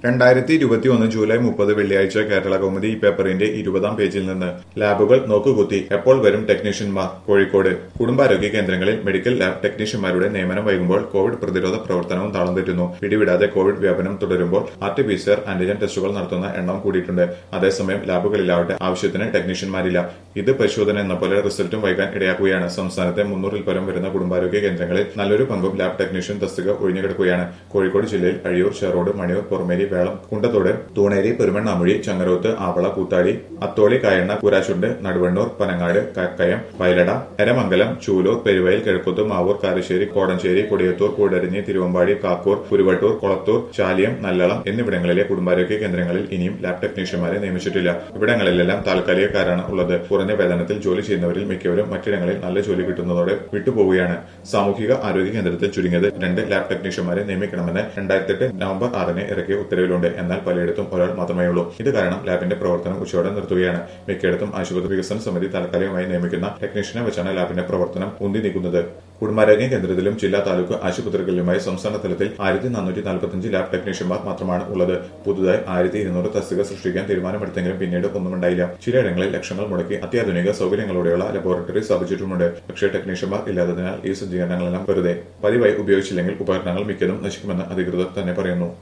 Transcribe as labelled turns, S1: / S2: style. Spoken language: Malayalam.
S1: രണ്ടായിരത്തി ഇരുപത്തി ഒന്ന് ജൂലൈ മുപ്പത് വെള്ളിയാഴ്ച കേരള കൗമുദി ഈ പേപ്പറിന്റെ ഇരുപതാം പേജിൽ നിന്ന് ലാബുകൾ നോക്കുകുത്തി എപ്പോൾ വരും ടെക്നീഷ്യന്മാർ കോഴിക്കോട് കുടുംബാരോഗ്യ കേന്ദ്രങ്ങളിൽ മെഡിക്കൽ ലാബ് ടെക്നീഷ്യന്മാരുടെ നിയമനം വൈകുമ്പോൾ കോവിഡ് പ്രതിരോധ പ്രവർത്തനവും താളം തെറ്റുന്നു പിടിവിടാതെ കോവിഡ് വ്യാപനം തുടരുമ്പോൾ R T P C R antigen ടെസ്റ്റുകൾ നടത്തുന്ന എണ്ണം കൂടിയിട്ടുണ്ട് അതേസമയം ലാബുകളിലാവട്ടെ ആവശ്യത്തിന് ടെക്നീഷ്യന്മാരില്ല ഇത് പരിശോധന എന്ന പോലെ റിസൾട്ടും വൈകാൻ ഇടയാക്കുകയാണ് സംസ്ഥാനത്തെ മുന്നൂറിൽ പരം വരുന്ന കുടുംബാരോഗ്യ കേന്ദ്രങ്ങളിൽ നല്ലൊരു പങ്കും ലാബ് ടെക്നീഷ്യൻ തസ്തിക ഒഴിഞ്ഞുകിടക്കുകയാണ് കോഴിക്കോട് ജില്ലയിൽ അഴിയൂർ ഷെറോഡ് മണിയൂർ പൊറമേരി വേളം കുണ്ടത്തോട് തൂണേരി പെരുമണ്ണാമുഴി ചങ്ങരോത്ത് ആവള കൂത്താടി അത്തോളി കായണ്ണ കൂരാശുണ്ട് നടുവണ്ണൂർ പനങ്ങാട് കക്കയം വയലട എരമംഗലം ചൂലൂർ പെരുവയൽ കിഴക്കുത്ത് മാവൂർ കാരശ്ശേരി കോടഞ്ചേരി കൊടിയത്തൂർ കൂടരഞ്ഞി തിരുവമ്പാടി കാക്കൂർ കുരുവട്ടൂർ കൊളത്തൂർ ചാലിയം നല്ലളം എന്നിവിടങ്ങളിലെ കുടുംബാരോഗ്യ കേന്ദ്രങ്ങളിൽ ഇനിയും ലാബ് ടെക്നീഷ്യന്മാരെ നിയമിച്ചിട്ടില്ല ഇവിടങ്ങളിലെല്ലാം താൽക്കാലികക്കാരാണ് ഉള്ളത് കുറഞ്ഞ വേതനത്തിൽ ജോലി ചെയ്യുന്നവരിൽ മിക്കവരും മറ്റിടങ്ങളിൽ നല്ല ജോലി കിട്ടുന്നതോടെ വിട്ടുപോവുകയാണ് സാമൂഹിക ആരോഗ്യ കേന്ദ്രത്തിൽ ചുരുങ്ങിയത് രണ്ട് ലാബ് ടെക്നീഷ്യന്മാരെ നിയമിക്കണമെന്ന് രണ്ടായിരത്തി നവംബർ ആറിന് ഇറക്കിയ ഉത്തരവിലുണ്ട് എന്നാൽ പലയിടത്തും ഒരാൾ മാത്രമേ ഉള്ളൂ ഇത് കാരണം ലാബിന്റെ പ്രവർത്തനം ഉച്ചയോടെ നിർത്തുകയാണ് മിക്കയിടത്തും ആശുപത്രി വികസന സമിതി താൽക്കാലികമായി നിയമിക്കുന്ന ടെക്നീഷ്യനെ വെച്ചാണ് ലാബിന്റെ പ്രവർത്തനം ഉന്തി നീക്കുന്നത് കുടുംബാരോഗ്യ കേന്ദ്രത്തിലും ജില്ലാ താലൂക്ക് ആശുപത്രികളിലുമായി സംസ്ഥാന തലത്തിൽ ആയിരത്തി നാനൂറ്റി നാൽപ്പത്തിയഞ്ച് ലാബ് ടെക്നീഷ്യന്മാർ മാത്രമാണ് ഉള്ളത് പുതുതായി ആയിരത്തി ഇരുന്നൂറ് തസ്തിക സൃഷ്ടിക്കാൻ തീരുമാനമെടുത്തെങ്കിലും പിന്നീട് ഒന്നും ഉണ്ടായില്ല ചിലയിടങ്ങളിൽ ലക്ഷങ്ങൾ മുടക്കി അത്യാധുനിക സൗകര്യങ്ങളോടെയുള്ള ലബോറട്ടറി സ്ഥാപിച്ചിട്ടുമുണ്ട് പക്ഷേ ടെക്നീഷ്യന്മാർ ഇല്ലാത്തതിനാൽ ഈ സജ്ജീകരണങ്ങളെല്ലാം വെറുതെ പതിവായി ഉപയോഗിച്ചില്ലെങ്കിൽ ഉപകരണങ്ങൾ മിക്കതും നശിക്കുമെന്ന് അധികൃതർ തന്നെ പറയുന്നു